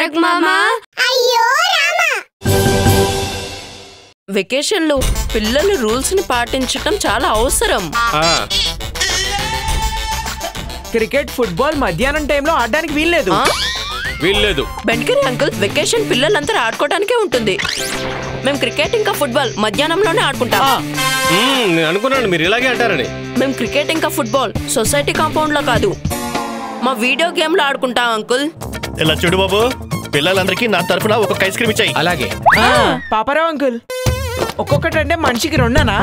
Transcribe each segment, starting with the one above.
తారక్ మామా అయ్యో రామా వెకేషన్లో పిల్లలు రూల్స్ ని పాటించటం చాలా అవసరం ఆ, క్రికెట్ ఫుట్బాల్ మధ్యాహ్నం టైంలో ఆడడానికి వీల్లేదు ఆ? వీల్లేదు బెండ్కరి అంకుల్ వెకేషన్ పిల్లలంతా ఆడుకోవడానికే ఉంటుంది మేము క్రికెట్ ఇంకా ఫుట్బాల్ మధ్యాహ్నంలోనే ఆడుకుంటాం మ్మ్, నేను అనుకున్నాను మీరు ఇలాగే అంటారని మేము క్రికెట్ ఇంకా ఫుట్బాల్ సొసైటీ కాంపౌండ్ లో కాదు మా వీడియో గేమ్ లో ఆడుకుంటాం అంకుల్ ఇలా చూడు బాబు పిల్లలందరికీ నా తరఫున ఒక్కొక్క ఐస్ క్రీమ్ ఇచ్చాయి అలాగే ఆ, పాపారావు అంకుల్ ఒక్కొక్కటి అంటే మనిషికి రెండనా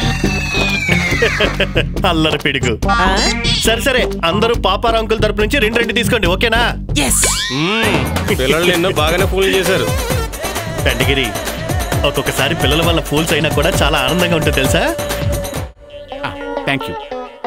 అల్లరి పిడుగు ఆ? సరే సరే అందరూ పాపారా అంకుల్ తరపు నుంచి రెండు రెండు తీసుకోండి ఓకేనా మ్మ్, పిల్లలు ఎన్నో బాగానే ఫోన్లు చేశారు పెద్దగిరి ఒక్కొక్కసారి పిల్లల వల్ల ఫూల్స్ అయినా కూడా చాలా ఆనందంగా ఉంటుంది తెలుసా థ్యాంక్ యూ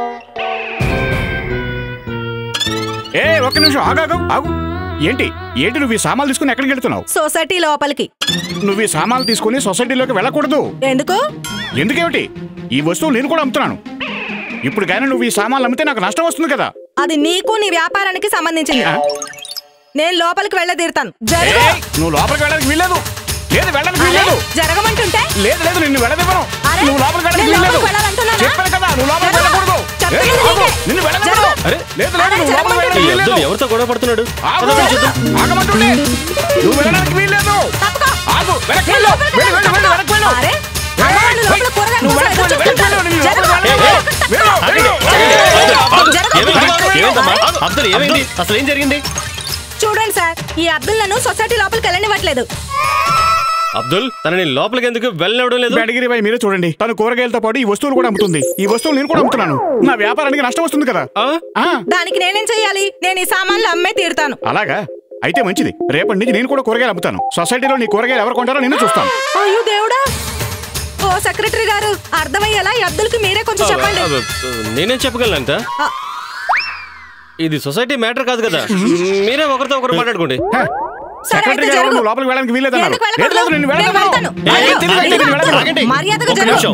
ఏ ఒక్క నిమిషం ఆగాగు ఆగు ఏంటి ఏంటి నువ్వు ఈ సామాన్లు తీసుకుని ఎక్కడికి వెళ్తున్నావు సొసైటీ లోపలికి నువ్వు ఈ సామాన్లు తీసుకుని సొసైటీలోకి వెళ్ళకూడదు ఎందుకు ఎందుకేమిటి ఈ వస్తువు నేను కూడా అమ్ముతున్నాను ఇప్పుడు కానీ నువ్వు ఈ సామాన్లు అమ్మితే నాకు నష్టం వస్తుంది కదా అది నీకు నీ వ్యాపారానికి సంబంధించింది ఆ? నేను లోపలికి వెళ్ళ తీరుతాను జరగ ఏయ్, నువ్వు లోపలికి వెళ్ళడానికి వీల్లేదు లేదు వెళ్ళడానికి వీల్లేదు జరగమంటుంటే లేదు లేదు నిన్ను వెళ్ళనివ్వను అరే, నువ్వు లోపలికి వెళ్ళడానికి నేను వీల్లేదు లోపలికి వెళ్ళాలంటున్నానా? చెప్పాను కదా నువ్వు లోపలికి జరగ. వెళ్ళకూడదు చెప్పేది ఏయ్, ఆగు. నీకే. నిన్ను వెళ్ళనివ్వను జరగ. అరే లేదు లేదు అరే, నువ్వు లోపలికి జరగమంటే వెళ్ళడానికి ఈ వీల్లేదు అబ్దుల్ ఎవరితో గొడవ పడుతున్నాడు ఆగు ఆగమంటుండే నువ్వు వెళ్ళడానికి వీల్లేదు తప్పుకో. ఆగు వెనక్కి నేను వెళ్ళు లోపలికి వెళ్ళు వెళ్ళు వెళ్ళు వెనక్కి వెళ్ళు అరే, అమ్మ వాళ్ళు లోపల కూరగాయలు నువ్వు కోసం వెనక్కి ఎదురు వెళ్ళు, వెనక్కి వెళ్ళు, చూస్తుంటారు. నువ్వు జరగ. లోపలికి వెళ్ళు. వెళ్ళు, వెళ్ళు. జరగ. ఏమైంది? ఏమైందమ్మా అబ్దుల్ ఏమైంది అసలు ఏం జరిగింది చూడండి సార్ ఈ అబ్దుల్ నన్ను సొసైటీ లోపలికి వెళ్ళనివ్వట్లేదు అబ్దుల్ తనని లోపలికి ఎందుకు వెళ్ళనివ్వడం లేదు బెడగిరి బాయ్ మీరే చూడండి తను కూరగాయలతో పాటు ఈ వస్తువులు కూడా అమ్ముతుంది ఈ వస్తువులు నేను కూడా అమ్ముతున్నాను నా వ్యాపారానికి నష్టం వస్తుంది కదా ఆ? ఆ, దానికి నేనేం చెయ్యాలి నేను ఈ సామాన్లు అమ్మే తీరుతాను అలాగా అయితే మంచిది రేపటి నుంచి నేను కూడా కూరగాయలు అమ్ముతాను సొసైటీలో నీ కూరగాయలు ఎవరు కొంటారో నేను చూస్తాను అయ్యో దేవుడా ఓ సెక్రటరీ గారు అర్థమయ్యేలా ఈ అబ్దుల్కి మీరే కొంచెం చెప్పండి అబ్బ, నేనేం చెప్పగలను అంత ఆ. ఇది సొసైటీ మ్యాటర్ కాదు కదా మీరే ఒకరితో ఒకరు మాట్లాడుకోండి హ, సరే, సెక్రటరీ అయితే గారు జరుగు. నువ్వు లోపలికి వెళ్ళడానికి వీలేదన్నారు ఎందుకు లేదు లేదు నేను వెళ్ళకూడదు? నేను వెళ్ళను వెళ్తాను. ఏ, ఏ, అయ్యో, తెలియదు, అయ్యో, తెలియదు, వెళ్ళదు. ఆగండి. మర్యాదగా ఒక్క జరుగు. నిమిషం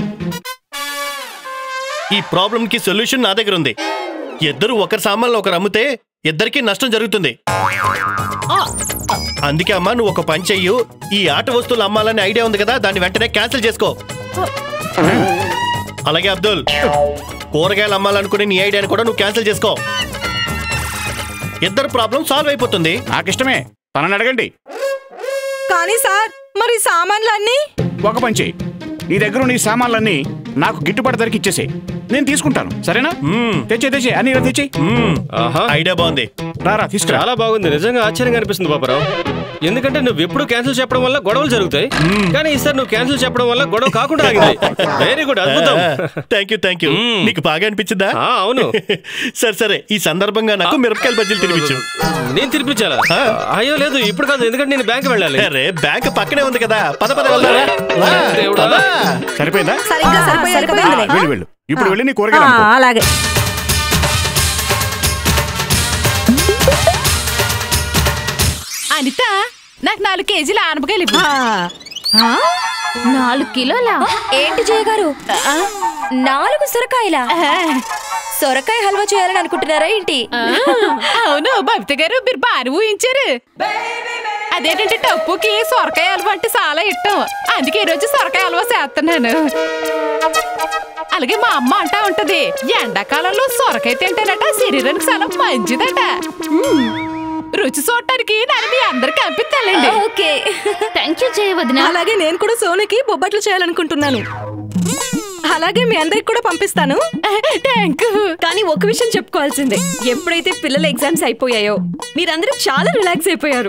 ఈ ప్రాబ్లం కి సొల్యూషన్ నా దగ్గర ఉంది ఇద్దరు ఒకరి సామాన్లు ఒకరు అమ్మితే ఇద్దరికి నష్టం జరుగుతుంది అందుకే అమ్మా నువ్వు ఒక పని చెయ్యు ఈ ఆట వస్తువులు అమ్మాలనే ఐడియా ఉంది కదా దాన్ని వెంటనే క్యాన్సిల్ చేసుకో అలాగే అబ్దుల్ కూరగాయలు అమ్మాలనుకునే నీ ఐడియాని కూడా నువ్వు క్యాన్సిల్ చేసుకో ఇద్దరు ప్రాబ్లం సాల్వ్ అయిపోతుంది నాకు ఇష్టమే తనని అడగండి కానీ సార్ మరి సామాన్లన్నీ ఒక పని చెయ్యి నీ దగ్గర ఉన్న ఈ సామాన్లన్నీ నాకు గిట్టుబాటు ధరకి ఇచ్చేసేయ్ నేను తీసుకుంటాను సరేనా మ్మ్. తెచ్చే తెచ్చే అన్ని ఇలా తెచ్చేయి మ్మ్. ఆహా ఐడియా బాగుంది రారా తీసుకురా చాలా బాగుంది నిజంగా ఆశ్చర్యంగా అనిపిస్తుంది బాబారావు ఎందుకంటే నువ్వు ఎప్పుడు క్యాన్సిల్ చెప్పడం వల్ల గొడవలు జరుగుతాయి కానీ ఈసారి నువ్వు క్యాన్సిల్ చెప్పడం వల్ల గొడవ కాకుండా ఆగింది వెరీ గుడ్ అద్భుతం థ్యాంక్ యూ థ్యాంక్ యూ మ్మ్. నీకు బాగా అనిపించిందా ఆ, అవును సరే సరే ఈ సందర్భంగా నాకు మిరపకాయల బజ్జీలు తినిపించు నేను తినిపించాలా అయ్యో లేదు ఇప్పుడు కాదు ఎందుకంటే నేను బ్యాంక్ వెళ్ళాలి అరే బ్యాంక్ పక్కనే ఉంది కదా పద పద వెళ్దాం రా. దేవుడా. పద. సరిపోయిందా సరిగ్గా సరిపోయారు కదా వెళ్ళు వెళ్ళు ఇప్పుడు వెళ్ళి నీ కూరగాయలు అమ్ముకో. అలాగే అనిత నాకు నాలుగు కేజీల ఆనపకాయలు ఇవ్వు. నాలుగు కిలోల ఏంటి జయగారు నాలుగు సొరకాయల సొరకాయ హల్వా చేయాలని అనుకుంటున్నారా ఏంటి ఆ, అవును బబిత గారు మీరు బాగా ఊహించారు అదేంటంటే టప్పుకి సొరకాయ హల్వా అంటే చాలా ఇష్టం అందుకే ఈ రోజు సొరకాయ హల్వా చేస్తున్నాను అలాగే మా అమ్మ అంటా ఉంటది ఎండాకాలంలో సొరకాయ తింటానట శరీరానికి చాలా మంచిదట మ్మ్. రుచి చూడటానికి నన్ను మీ అందరికి పంపిస్తానండి ఓకే థ్యాంక్ యూ జయవదిన అలాగే నేను కూడా సోనుకి బొబ్బట్లు చేయాలనుకుంటున్నాను అలాగే మీ అందరికి కూడా పంపిస్తాను థ్యాంక్ కానీ ఒక విషయం చెప్పుకోవాల్సిందే ఎప్పుడైతే పిల్లల ఎగ్జామ్స్ అయిపోయాయో మీరందరూ చాలా రిలాక్స్ అయిపోయారు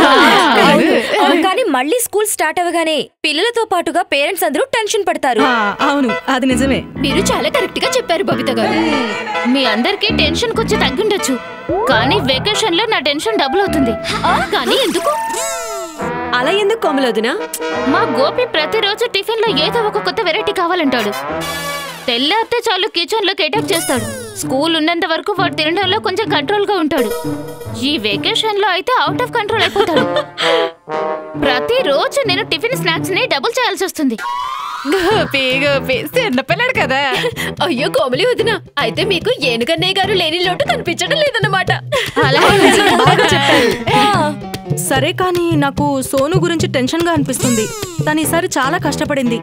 కానీ మళ్ళీ స్కూల్ స్టార్ట్ అవ్వగానే పిల్లలతో పాటుగా పేరెంట్స్ అందరూ టెన్షన్ పడతారు ఆ, అవును అది నిజమే మీరు చాలా కరెక్ట్ గా చెప్పారు బబిత గారు మీ అందరికి టెన్షన్ కొంచెం తగ్గుండొచ్చు కానీ వెకేషన్ లో నా టెన్షన్ డబుల్ అవుతుంది కానీ ఎందుకు అలా ఎందుకు కోమలొదిన మా గోపి ప్రతిరోజు టిఫిన్ లో ఏదో ఒక కొత్త వెరైటీ కావాలంటాడు తెల్లారితే చాలు కిచెన్ లో కేటాప్ చేస్తాడు స్కూల్ ఉన్నంత వరకు వాడు తినడంలో కొంచెం కంట్రోల్ గా ఉంటాడు ఈ వెకేషన్ లో అయితే అవుట్ ఆఫ్ కంట్రోల్ అయిపోతాడు ప్రతిరోజు నేను టిఫిన్ స్నాక్స్ ని డబుల్ చేయాల్సి వస్తుంది గోపి గోపి చిన్నపిల్లడు కదా అయ్యో కోమలి వదిన అయితే మీకు ఏనుగన్నయ్య గారు లేని లోటు కనిపించడం లేదన్నమాట బాగా చెప్పారు సరే కానీ నాకు సోను గురించి టెన్షన్ గా అనిపిస్తుంది తను ఈసారి చాలా కష్టపడింది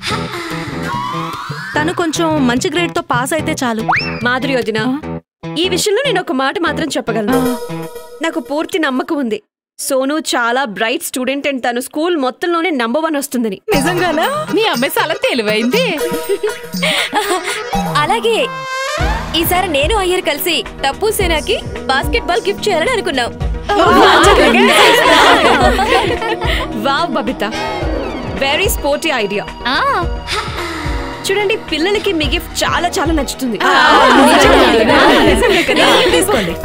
తను కొంచెం మంచి గ్రేడ్ తో పాస్ అయితే చాలు మాధురి వదిన ఈ విషయంలో నేను ఒక మాట మాత్రం చెప్పగలను నాకు పూర్తి నమ్మకం ఉంది సోను చాలా బ్రైట్ స్టూడెంట్ అండ్ తను స్కూల్ మొత్తంలోనే నంబర్ వన్ వస్తుందని నిజంగానా మీ అమ్మాయి చాలా తెలివైంది అలాగే ఈసారి నేను అయ్యర్ కలిసి టప్పు సేనాకి బాస్కెట్ బాల్ గిఫ్ట్ చేయాలని అనుకున్నాం wow Babita very sporty idea చూడండి పిల్లలకి మీ గిఫ్ట్ చాలా చాలా నచ్చుతుంది తీసుకోండి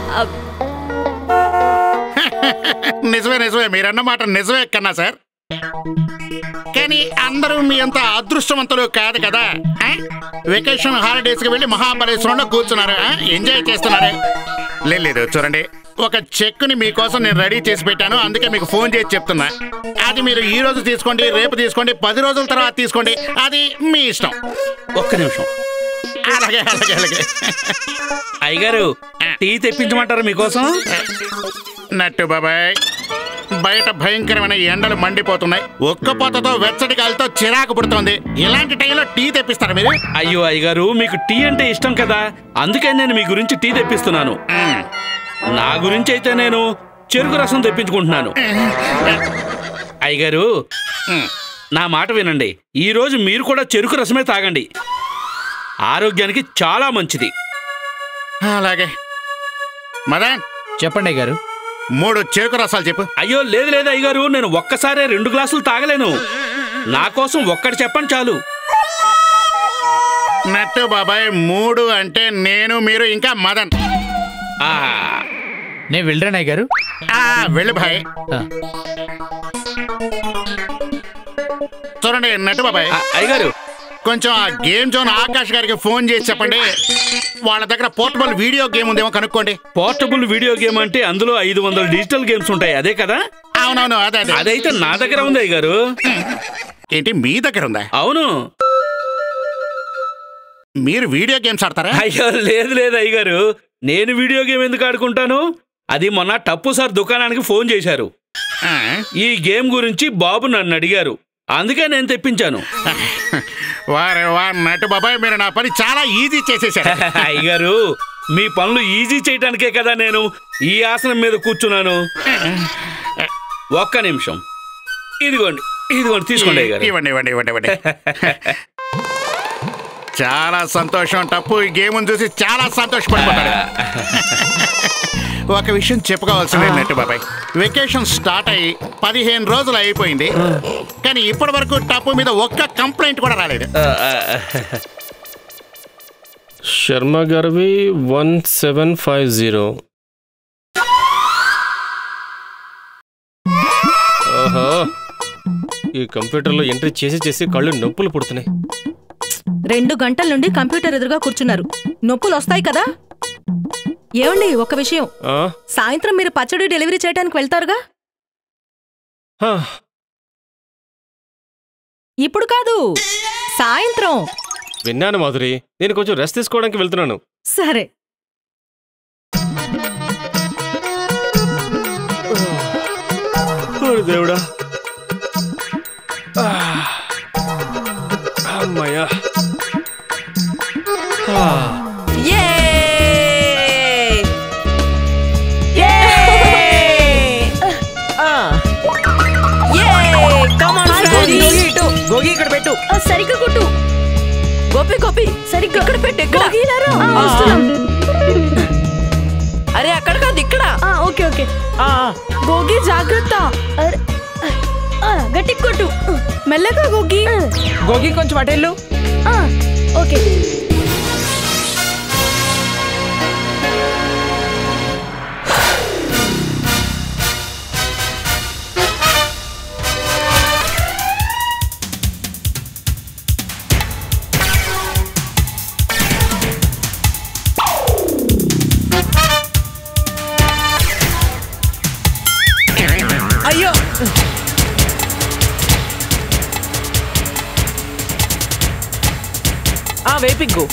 నిజమే నిజమే మీరన్న మాట నిజమే కన్నా సార్ కానీ అందరూ మీ అంత అదృష్టవంతులు కాదు కదా ఆ? వెకేషన్ హాలిడేస్ కి వెళ్ళి మహాబలేశ్వరంలో కూర్చున్నారు ఆ? ఎంజాయ్ చేస్తున్నారు లేదు లేదు చూడండి ఒక చెక్కుని మీకోసం నేను రెడీ చేసి పెట్టాను అందుకే మీకు ఫోన్ చేసి చెప్తున్నా అది మీరు ఈ రోజు తీసుకోండి రేపు తీసుకోండి పది రోజుల తర్వాత తీసుకోండి అది మీ ఇష్టం ఒక్క నిమిషం అలాగే అలాగే అలాగే అయ్యగారు టీ తెప్పించమంటారా మీకోసం నట్టు బాబాయ్ బయట భయంకరమైన ఎండలు మండిపోతున్నాయి ఒక్క పొతతో వెచ్చటి గాలితో చిరాకు పుడుతోంది ఇలాంటి టైంలో టీ తెప్పిస్తారా మీరు అయ్యో అయ్యగారు మీకు టీ అంటే ఇష్టం కదా అందుకే నేను మీ గురించి టీ తెప్పిస్తున్నాను నా గురించి అయితే నేను చెరుకు రసం తెప్పించుకుంటున్నాను అయ్యగారు నా మాట వినండి ఈ రోజు మీరు కూడా చెరుకు రసమే తాగండి ఆరోగ్యానికి చాలా మంచిది అలాగే మదన్ చెప్పండి గారు మూడు చెరుకు రసాలు చెప్పు అయ్యో లేదు లేదు అయ్యగారు నేను ఒక్కసారే రెండు గ్లాసులు తాగలేను నా కోసం ఒక్కటి చెప్పండి చాలు నట్టు బాబాయ్ మూడు అంటే నేను మీరు ఇంకా మదన్ ఆ, నేను వెళ్ళరానయ్య గారు ఆ, వెళ్ళు భాయ్ ఆ. చూడండి నట్టు బాబాయ్ ఆ, అయ్యగారు కొంచెం ఆ గేమ్ జోన్ ఆకాష్ గారికి ఫోన్ చేసి చెప్పండి వాళ్ళ దగ్గర పోర్టబుల్ వీడియో గేమ్ ఉందేమో కనుక్కోండి పోర్టబుల్ వీడియో గేమ్ అంటే అందులో ఐదు వందల డిజిటల్ గేమ్స్ ఉంటాయి అదే కదా అవునవును అదే అదే అదైతే నా దగ్గర ఉంది అయ్యగారు ఏంటి మీ దగ్గర ఉందా అవును మీరు వీడియో గేమ్స్ ఆడతారా అయ్యో లేదు లేదు అయ్యగారు నేను వీడియో గేమ్ ఎందుకు ఆడుకుంటాను అది మొన్న టప్పు సార్ దుకాణానికి ఫోన్ చేశారు ఆ, ఈ గేమ్ గురించి బాబు నన్ను అడిగారు అందుకే నేను తెప్పించాను వారే వా నట్టు బాబాయ్ మీరు నా పని చాలా ఈజీ చేసేసారు అయ్యగారు మీ పనులు ఈజీ చేయడానికే కదా నేను ఈ ఆసనం మీద కూర్చున్నాను ఒక్క నిమిషం ఇదిగోండి ఇదిగోండి తీసుకోండి అయ్యగారు ఇవ్వండి ఇవ్వండి ఇవ్వండి ఇవ్వండి చాలా సంతోషం టప్పు ఈ గేమ్ చూసి చాలా సంతోషపడిపోతాడు ఒక విషయం చెప్పుకోవాల్సింది నెట్టు బాబాయ్ వెకేషన్ స్టార్ట్ అయ్యి పదిహేను రోజులు అయిపోయింది కానీ ఇప్పటి వరకు టప్పు మీద ఒక్క కంప్లైంట్ కూడా రాలేదు ఆ, ఆ, శర్మ గారివి వన్ సెవెన్ ఫైవ్ జీరో ఓహో ఈ కంప్యూటర్లో ఎంట్రీ చేసి చేసి కళ్ళు నొప్పులు పుడుతున్నాయి రెండు గంటల నుండి కంప్యూటర్ ఎదురుగా కూర్చున్నారు నొప్పులు వస్తాయి కదా ఏమండి ఒక విషయం ఆ? సాయంత్రం మీరు పచ్చడి డెలివరీ చేయడానికి వెళ్తారుగా హా, ఇప్పుడు కాదు సాయంత్రం విన్నాను మాధురి నేను కొంచెం రెస్ట్ తీసుకోవడానికి వెళ్తున్నాను సరే ఓరి దేవుడా ఆ. అమ్మయ్యా ఆ. గోగి ఇటు గోగి ఇక్కడ పెట్టు సరిగ్గా కొట్టు గోపి గోపి సరిగ్గా ఇక్కడ పెట్టు ఇక్కడ ఆ, వస్తున్నాం. అరే అక్కడ కాదు ఇక్కడ ఆ, ఓకే ఓకే ఆ, గోగి జాగ్రత్త అరే, ఆ, గట్టిగా కొట్టు మెల్లగా గోగి గోగి కొంచెం అటెళ్ళు ఆ, ఓకే అయ్యో ఆ వేపింగు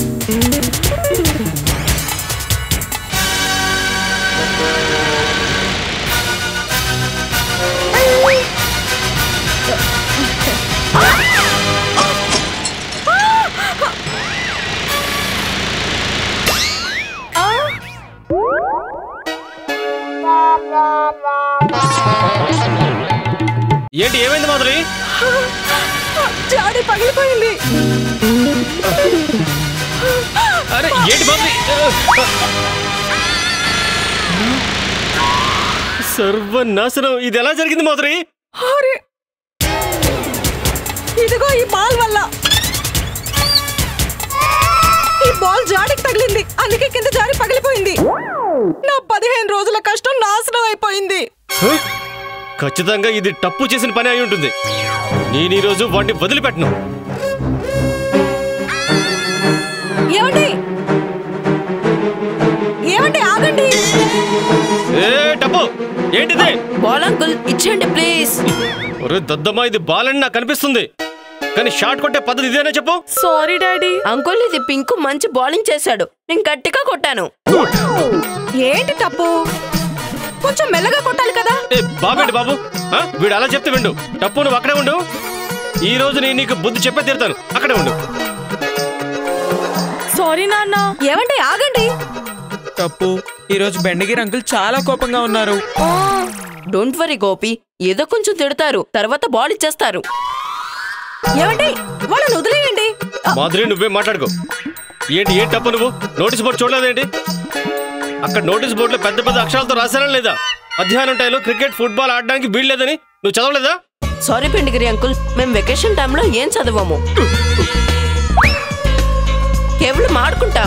ఏంటి ఏమైంది మాధురి జాడి పగిలిపోయింది అరే ఏంటి మాధురి సర్వనాశనం ఇది ఎలా జరిగింది మాధురి అరే ఇదిగో ఈ బాల్ వల్ల ఈ బాల్ జాడికి తగిలింది అందుకే కింద జారి పగిలిపోయింది నా పదిహేను రోజుల కష్టం నాశనం అయిపోయింది హ? ఖచ్చితంగా ఇది టప్పు చేసిన పని అయి ఉంటుంది నేను ఈరోజు వాటిని వదిలిపెట్టను ఏమండి ఏమండి ఆగండి ఏ టప్పు ఏంటిది బాల్ అంకుల్ ఇచ్చేయండి ప్లీజ్ ఒరే దద్దమ్మ ఇది బాల్ అని నాకు కనిపిస్తుంది కానీ షాట్ కొట్టే పద్ధతి ఇదేనా చెప్పు సారీ డాడీ అంకుల్ ఇది పింకు మంచి బౌలింగ్ చేశాడు నేను గట్టిగా కొట్టాను ఏంటి తప్పు కొంచెం మెల్లగా కొట్టాలి కదా ఏ బాబేంటి బాబు ఆ? వీడు అలా చెప్తే విండు టప్పు నువ్వు అక్కడే ఉండు ఈ రోజు నేను నీకు బుద్ధి చెప్పే తీరుతాను అక్కడే ఉండు సారీ నాన్న ఏమండి ఆగండి తప్పు ఈరోజు బెండగిరి అంకుల్ చాలా కోపంగా ఉన్నారు డోంట్ వరీ గోపి ఏదో కొంచెం తిడతారు తర్వాత బాల్ ఇచ్చేస్తారు ఏమండి వాళ్ళని వదిలేయండి మాధురి నువ్వే మాట్లాడుకో ఏంటి ఏంటి టప్పు నువ్వు నోటీస్ బోర్డు చూడలేదేంటి అక్కడ నోటీస్ బోర్డులో పెద్ద పెద్ద అక్షరాలతో రాశారా లేదా మధ్యాహ్నం టైంలో క్రికెట్ ఫుట్బాల్ ఆడడానికి వీల్లేదని నువ్వు చదవలేదా సారీ పెండిగిరి అంకుల్ మేము వెకేషన్ టైంలో ఏం చదవము కేవలం ఆడుకుంటాం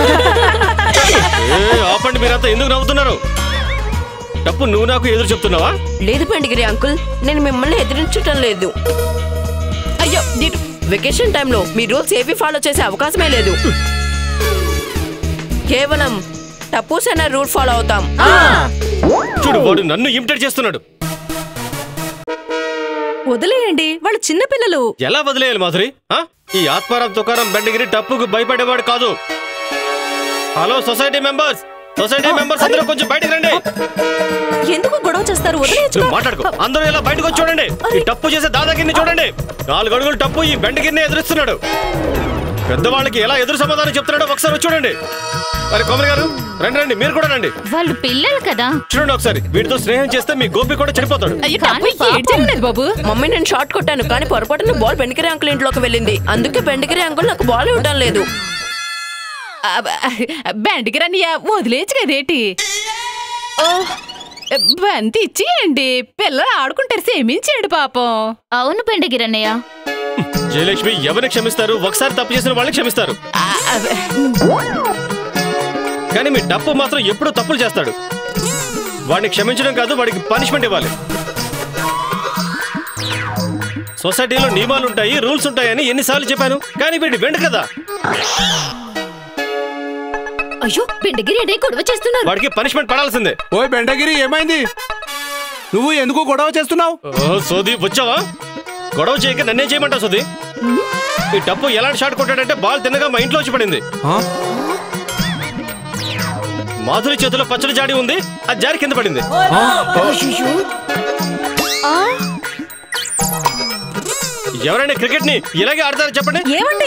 ఏ, ఆపండి మీరంతా ఎందుకు నవ్వుతున్నారు టప్పు నువ్వు నాకు ఎదురు చెప్తున్నావా లేదు పెండిగిరి అంకుల్ నేను మిమ్మల్ని ఎదిరించటం లేదు అయ్యో దీటు వెకేషన్ టైంలో మీ రూల్స్ ఏవి ఫాలో చేసే అవకాశమే లేదు కేవలం టపూసైన రూల్ ఫాలో అవుతాం చూడు వాడు నన్ను ఇమిటేట్ చేస్తున్నాడు వదిలేయండి వాళ్ళు చిన్నపిల్లలు ఎలా వదిలేయాలి మాధురి ఆ? ఈ ఆత్మారాం తుకారం బెండగిరి టప్పుకు భయపడేవాడు కాదు hello society members society members అందరూ కొంచెం బయటకు రండి ఎందుకు గొడవ చేస్తారు వదిలేయచ్చు నువ్వు మాట్లాడుకో అందరూ ఇలా బయటకు వచ్చి చూడండి ఈ టప్పు చేసే దాదాగిరిని చూడండి నాలుగు అడుగులు టప్పు ఈ బెండగిరిని ఎదురిస్తున్నాడు పెద్దవాళ్ళకి ఎలా ఎదురు సమాధానం చెప్తున్నాడో ఒకసారి వచ్చి చూడండి మరి కొమరి గారు రండి రండి మీరు కూడా రండి వాళ్ళు పిల్లలు కదా చూడండి ఒకసారి వీటితో స్నేహం చేస్తే మీ గోపి కూడా చెడిపోతాడు కానీ పాపం. బాబు మమ్మీ నేను షాట్ కొట్టాను కానీ పొరపాటున బాల్ బెండగిరి అంకుల్ ఇంట్లోకి వెళ్ళింది అందుకే బెండగిరి అంకుల్ నాకు బాల్ ఇవ్వడం లేదు బెండగిరన్నయ్య వదిలేచ్చు కదేటి ఓ, బంతి ఇచ్చేయండి పిల్లలు ఆడుకుంటారు సేమించాడు పాపం అవును పెండగిరన్నయ్య జయలక్ష్మి ఎవరిని క్షమిస్తారు ఒకసారి తప్పు చేసిన వాళ్ళని క్షమిస్తారు కానీ మీ డప్పు మాత్రం ఎప్పుడూ తప్పులు చేస్తాడు వాడిని క్షమించడం కాదు వాడికి పనిష్మెంట్ ఇవ్వాలి సొసైటీలో నియమాలు ఉంటాయి రూల్స్ ఉంటాయని ఎన్నిసార్లు చెప్పాను కానీ వీడి వెంట కదా అయ్యో బెండగిరి అనే గొడవ చేస్తున్నారు వాడికి పనిష్మెంట్ పడాల్సిందే ఓయ్ బెండగిరి ఏమైంది నువ్వు ఎందుకు గొడవ చేస్తున్నావు ఓ సోది వచ్చావా గొడవ చేయక నన్నే చేయమంటావు సోది ఈ డప్పు ఎలాంటి షాట్ కొట్టాడంటే బాల్ తిన్నగా మా ఇంట్లో వచ్చి పడింది మాధురి చేతిలో పచ్చడి జాడి ఉంది అది జారి కింద పడింది ఎవరైనా క్రికెట్ ని ఇలాగే ఆడతారో చెప్పండి ఏమండి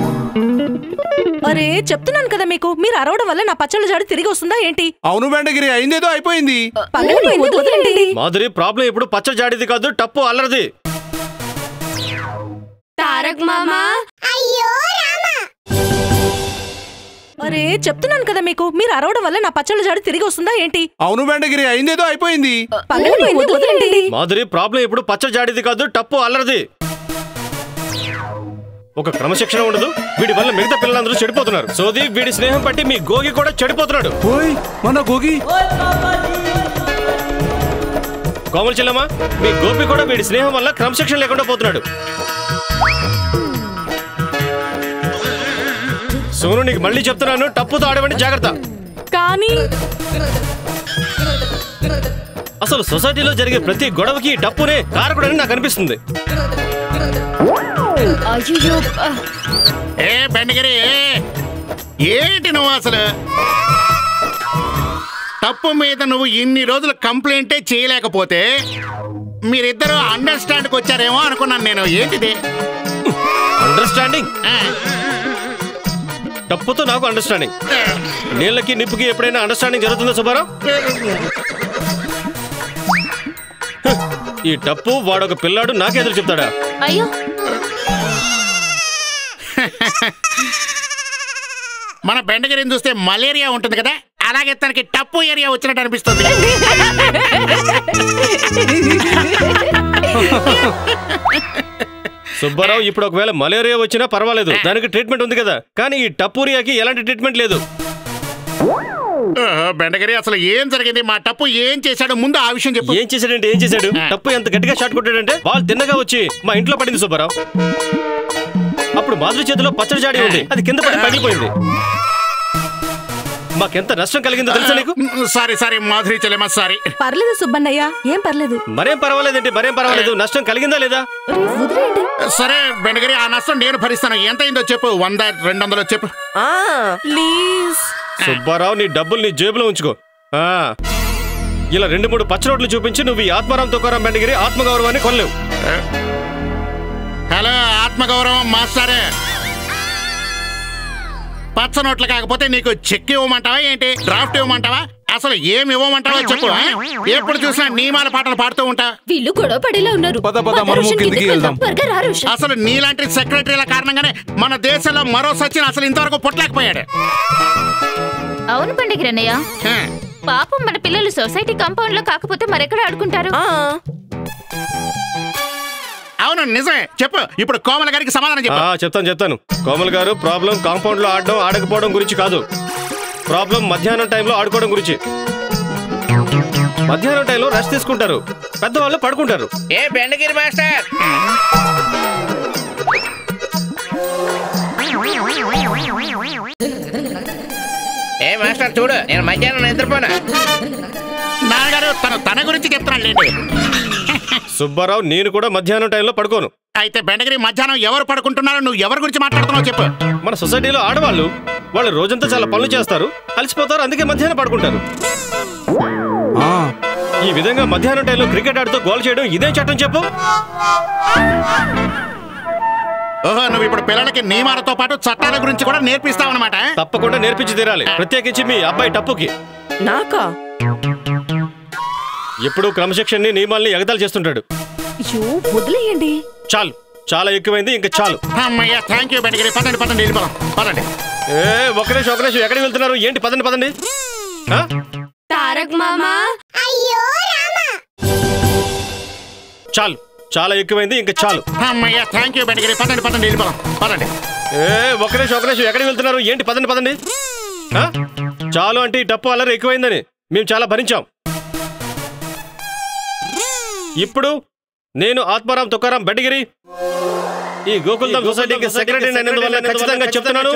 అరే చెప్తున్నాను కదా మీకు మీరు అరవడం వల్ల నా పచ్చళ్ళ జాడి తిరిగి వస్తుందా ఏంటి అవును బెండగిరి అయిందేదో అయిపోయింది పగిలిపోయింది వదిలేండి మాధురి ప్రాబ్లం ఇప్పుడు పచ్చడి జాడిది కాదు టప్పు అల్లరిది తారక్ మామా అయ్యో అరే చెప్తున్నాను కదా మీకు మీరు అరవడం వల్ల నా పచ్చళ్ళ జాడి తిరిగి వస్తుందా ఏంటి అవును బెండగిరి అయిందేదో అయిపోయింది పగిలిపోయింది వదిలేండి మాధురి ప్రాబ్లం ఇప్పుడు పచ్చడి జాడిది కాదు టప్పు అల్లరిది ఒక క్రమశిక్షణ ఉండదు వీడి వల్ల మిగతా పిల్లలందరూ చెడిపోతున్నారు సోది వీడి స్నేహం పట్టి మీ గోగి కూడా చెడిపోతున్నాడు ఓయ్ మన గోగి కోమల చెల్లమ్మ మీ గోపి కూడా వీడి స్నేహం వల్ల క్రమశిక్షణ లేకుండా పోతున్నాడు సోను నీకు మళ్ళీ చెప్తున్నాను టప్పుతో ఆడవండి జాగ్రత్త కానీ అసలు సొసైటీలో జరిగే ప్రతి గొడవకి డప్పునే కారకుడని నాకు అనిపిస్తుంది అయ్యో ఏ బెండగిరి ఏ? ఏంటి నువ్వు అసలు తప్పు మీద నువ్వు ఇన్ని రోజులు కంప్లైంటే చేయలేకపోతే మీరిద్దరూ అండర్స్టాండ్కి వచ్చారేమో అనుకున్నాను నేను ఏంటిది అండర్స్టాండింగ్ తప్పుతో నాకు అండర్స్టాండింగ్ నీళ్ళకి నిప్పుకి ఎప్పుడైనా అండర్స్టాండింగ్ జరుగుతుందా సుబ్బారావు హ, ఈ టప్పు వాడొక పిల్లాడు నాకెదురు చెప్తాడా అయ్యో మన బెండగిరిని చూస్తే మలేరియా ఉంటుంది కదా అలాగే తనకి టప్పు ఏరియా వచ్చినట్టు అనిపిస్తుంది సుబ్బారావు ఇప్పుడు ఒకవేళ మలేరియా వచ్చినా పర్వాలేదు దానికి ట్రీట్మెంట్ ఉంది కదా కానీ ఈ టప్పూరియాకి ఎలాంటి ట్రీట్మెంట్ లేదు ఓహో, బెండగిరి అసలు ఏం జరిగింది మా టప్పు ఏం చేశాడు ముందు ఆ విషయం చెప్పు ఏం చేశాడంటే ఏం చేశాడు టప్పు ఎంత గట్టిగా షాట్ కొట్టాడంటే వాళ్ళు తిన్నగా వచ్చి మా ఇంట్లో పడింది సుబ్బారావు అప్పుడు మాధురి చేతిలో పచ్చడి జాడి ఉంది అది కింద పడి పగిలిపోయింది మాకెంత నష్టం కలిగిందో తెలుసా నీకు సారీ సారీ మాధురి చెల్లెమ్మ సారీ పర్లేదు సుబ్బన్నయ్య ఏం పర్లేదు మరేం పర్వాలేదండి మరేం పర్వాలేదు నష్టం కలిగిందా లేదా సరే బెండగిరి ఆ నష్టం నేను భరిస్తాను ఎంత అయిందో చెప్పు వంద రెండు వందలు చెప్పు ప్లీజ్ సుబ్బారావు నీ డబ్బులు నీ జేబులో ఉంచుకో ఆ ఇలా రెండు మూడు పచ్చ నోట్లు చూపించి నువ్వు ఈ ఆత్మారాం తుకారాం బెండగిరి ఆత్మగౌరవాన్ని కొనలేవు హలో ఆత్మగౌరవం మాస్టారే పచ్చ నోట్లు కాకపోతే నీకు చెక్ ఇవ్వమంటావా ఏంటి డ్రాఫ్ట్ ఇవ్వమంటావా అసలు ఏం ఇవ్వమంటావో చెప్పు ఆ? ఎప్పుడు చూసినా నియమాల పాటలు పాడుతూ ఉంటా వీళ్ళు గొడవ పడేలా ఉన్నారు పద, పద, పద, మనము రోషన్, కిందికి కిందకి వెళ్దాం. త్వరగా రా, రోషన్. అసలు నీలాంటి సెక్రటరీల కారణంగానే మన దేశంలో మరో సచిన్ అసలు ఇంతవరకు పుట్టలేకపోయాడు అవును పండుగ రన్నయ్య హ. పాపం మన పిల్లలు సొసైటీ కాంపౌండ్ లో కాకపోతే మరెక్కడ ఆడుకుంటారు అవును నిజమే చెప్పు ఇప్పుడు కోమల గారికి సమాధానం చెప్పు ఆ, చెప్తాను చెప్తాను కోమల్ గారు ప్రాబ్లం కాంపౌండ్ లో ఆడడం ఆడకపోవడం గురించి కాదు ప్రాబ్లం మధ్యాహ్నం టైంలో ఆడుకోవడం గురించి మధ్యాహ్నం టైంలో రెస్ట్ తీసుకుంటారు పెద్దవాళ్ళు పడుకుంటారు ఏ బెండగిరి మాస్టర్ ఏ మాస్టర్ చూడు నేను మధ్యాహ్నం నిద్రపోనా నాన్నగారు తను తన గురించి చెప్తున్నాడు లేండి సుబ్బారావు నేను కూడా మధ్యాహ్నం టైంలో పడుకోను అయితే బెండగిరి మధ్యాహ్నం ఎవరు పడుకుంటున్నారో నువ్వు ఎవరి గురించి మాట్లాడుతున్నావు చెప్పు మన సొసైటీలో ఆడవాళ్ళు వాళ్ళు రోజంతా చాలా పనులు చేస్తారు అలసిపోతారు అందుకే మధ్యాహ్నం పడుకుంటారు ఈ విధంగా మధ్యాహ్నం టైంలో క్రికెట్ ఆడుతూ గోల్ చేయడం ఇదే చట్టం చెప్పు ఓహో నువ్వు ఇప్పుడు పిల్లలకి నియమాలతో పాటు చట్టాల గురించి కూడా నేర్పిస్తావు అనమాట తప్పకుండా నేర్పించి తీరాలి ప్రత్యేకించి మీ అబ్బాయి టప్పుకి నాకా ఎప్పుడూ క్రమశిక్షణని నియమాల్ని ఎగతాలు చేస్తుంటాడు అయ్యో వదిలేయండి చాలు చాలా ఎక్కువైంది ఇంకా చాలు అమ్మయ్యా థ్యాంక్ యూ బెండగిరి పదండి పదండి వెళ్ళిపోదాం పదండి ఏ ఒక నిమిషం ఒక నిమిషం ఎక్కడికి వెళ్తున్నారు ఏంటి పదండి పదండి ఆ? తారక్ మామా అయ్యో రామా చాలు చాలా ఎక్కువైంది ఇంకా చాలు అమ్మయ్యా థ్యాంక్ యూ బెండగిరి పదండి పదండి వెళ్ళిపోదాం పదండి ఏ ఒక నిమిషం ఒక నిమిషం ఎక్కడికి వెళ్తున్నారు ఏంటి పదండి పదండి ఆ? చాలు అంటే ఈ టప్పు అల్లరి ఎక్కువైందని మేము చాలా భరించాం ఇప్పుడు నేను ఆత్మారాం తుకారాం బెడ్డిగిరి ఈ గోకుల్ధామ్ సొసైటీకి సెక్రటరీ అయినందువల్ల ఖచ్చితంగా చెప్తున్నాను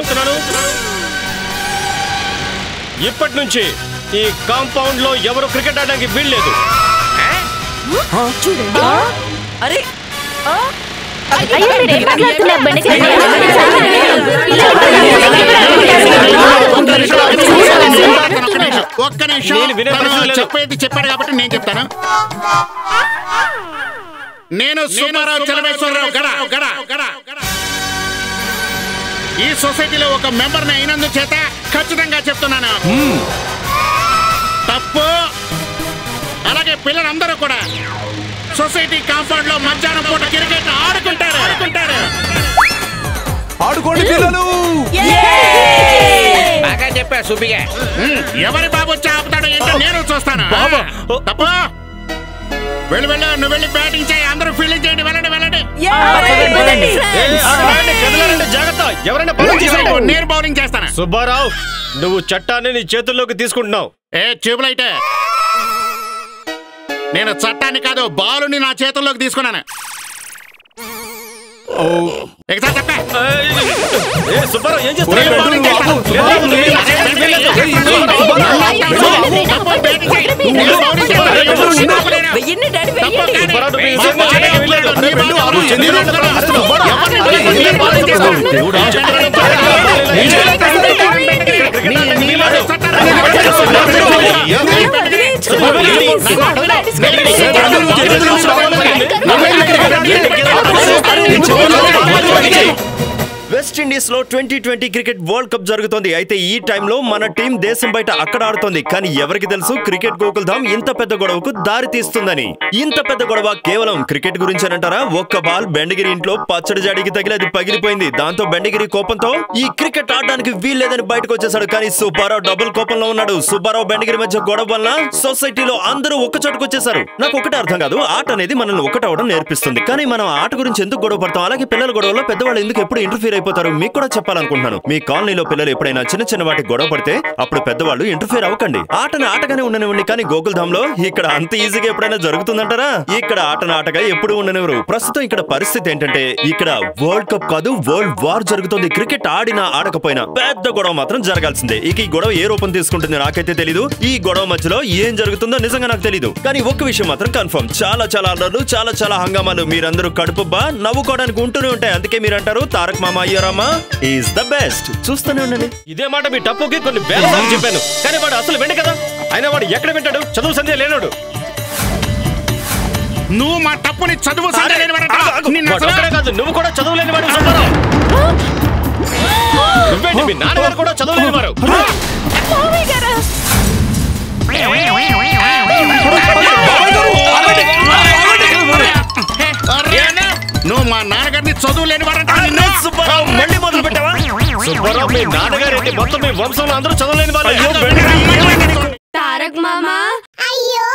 ఇప్పటి నుంచి ఈ కాంపౌండ్ లో ఎవరు క్రికెట్ ఆడడానికి వీల్లేదు చూడండి అరే అయ్యో మీరేం మాట్లాడుతున్నారు బండి ఒక్క నిమిషం నేను వినే తను పరిస్థితి లేదు. చెప్పేది చెప్పాడు కాబట్టి నేను చెప్తాను నేను సోమారావు చలమేశ్వరరావు గడ గడ గడ గడ. ఈ సొసైటీలో ఒక మెంబర్ని అయినందు చేత ఖచ్చితంగా చెప్తున్నాను తప్పు అలాగే పిల్లలందరూ కూడా సొసైటీ కాంపౌండ్ లో మధ్యాహ్నం పూట క్రికెట్ ఆడుకుంటారు ఆడుకుంటారు ఆడుకోండి పిల్లలు బాగా చెప్పా సుబ్బిగా ఉమ్, ఎవరి బాబు వచ్చి ఆపుతాడో ఏంటో నేను చూస్తాను బాబు. తప్పు వెళ్ళి వెళ్ళి నువ్వు వెళ్ళి బ్యాటింగ్ చేయి అందరూ ఫీల్డింగ్ చేయండి వెళ్ళండి వెళ్ళండి ఏ, ఆగండి, కదలాలండి, జాగ్రత్త ఎవరైనా పనులు చేసేయండి. నేను బౌలింగ్ చేస్తాను సుబ్బారావు నువ్వు చట్టాన్ని నీ చేతుల్లోకి తీసుకుంటున్నావు ఏ ట్యూబ్లైట్ నేను చట్టాన్ని కాదు బాలుని నా చేతుల్లోకి తీసుకున్నాను ఎగతా తప్ప ఏ సుబ్బారావు ఏం నేను చేస్తున్నావు బౌలింగ్ చేస్తాను. లేదు, లేదు, తప్పు, బ్యాటింగ్ చేయి. నేను బౌలింగ్ చేస్తాను. ఎవరు చిన్నప్పుడు లేరు. వెయ్యండి డాడీ తప్పు వెయ్యండి కానీ సుబ్బారావు, నువ్వు మా నిజంగా బాగా చేయడానికి వీల్లేదు. నీ బాగా నువ్వు నీ చంద్రుడు బాగా రాస్తున్నావు. ఎవరిని వెస్ట్ ఇండీస్ లో twenty twenty cricket world cup జరుగుతోంది అయితే ఈ టైంలో మన టీం దేశం బయట అక్కడ ఆడుతోంది కానీ ఎవరికి తెలుసు క్రికెట్ గోకుల్ధామ్ ఇంత పెద్ద గొడవకు దారి తీస్తుందని ఇంత పెద్ద గొడవ కేవలం క్రికెట్ గురించేనంటారా ఒక్క బాల్ బెండగిరి ఇంట్లో పచ్చడి జాడికి తగిలి అది పగిలిపోయింది దాంతో బెండగిరి కోపంతో ఈ క్రికెట్ ఆడడానికి వీల్లేదని బయటకు వచ్చేసాడు కానీ సుబ్బారావు డబుల్ కోపంలో ఉన్నాడు సుబ్బారావు బెండగిరి మధ్య గొడవ వల్ల సొసైటీలో అందరూ ఒక్క చోటుకు వచ్చేసారు నాకు ఒకటే అర్థం కాదు ఆట అనేది మనల్ని ఒకటవడం నేర్పిస్తుంది కానీ మనం ఆట గురించి ఎందుకు గొడవ పడతాం అలాగే పిల్లల గొడవలో పెద్దవాళ్ళు ఎందుకు ఎప్పుడు ఇంటర్ఫీర్ అయిపోతారు మీకు కూడా చెప్పాలనుకుంటున్నాను మీ కాలనీలో పిల్లలు ఎప్పుడైనా చిన్న చిన్న వాటి గొడవ పడితే అప్పుడు పెద్దవాళ్ళు ఇంటర్ఫీర్ అవ్వకండి ఆటను ఆటగానే ఉండనివ్వండి కానీ గోకుల్ధామ్ లో ఇక్కడ అంత ఈజీగా ఎప్పుడైనా జరుగుతుందంటారా ఇక్కడ ఆటను ఆటగా ఎప్పుడు ఉండనివ్వరు ప్రస్తుతం ఇక్కడ పరిస్థితి ఏంటంటే ఇక్కడ వరల్డ్ కప్ కాదు వరల్డ్ వార్ జరుగుతుంది క్రికెట్ ఆడినా ఆడకపోయినా పెద్ద గొడవ మాత్రం జరగాల్సిందే ఇక ఈ గొడవ ఏ రూపం తీసుకుంటుంది నాకైతే తెలీదు ఈ గొడవ మధ్యలో ఏం జరుగుతుందో నిజంగా నాకు తెలీదు కానీ ఒక్క విషయం మాత్రం కన్ఫర్మ్ చాలా చాలా అల్లర్లు చాలా చాలా హంగామాలు మీరందరూ కడుపుబ్బా నవ్వుకోవడానికి ఉంటూనే ఉంటాయి అందుకే మీరు అంటారు తారక్ మామ అయ్యారమ్మా ఈజ్ ద బెస్ట్ చూస్తూనే ఉండండి ఇదే మాట మీ టప్పుకి కొన్ని వేల సార్లు చెప్పాను కానీ వాడు అసలు వెండి కదా అయినా వాడు ఎక్కడ వింటాడు చదువు సంధ్య లేనాడు నువ్వు మా తప్పుని చదువు సంధ్య లేని వాడట. నిన్ను వాడు అసలు- ఒక్కడే కాదు నువ్వు కూడా చదువులేని వాడు సుబ్బారావు నువ్వేంటి మీ నాన్నగారు కూడా చదువులేని వారు నువ్వు మా నాన్నగారిని చదువు లేని వాడంట నిన్ను సుబ్బారావు మళ్ళీ మొదలు పెట్టావా సుబ్బారావు మీ నాన్నగారు ఏంటి మొత్తం మీ వంశంలో అందరూ చదవలేని వాళ్ళు తారక్ మామా అయ్యో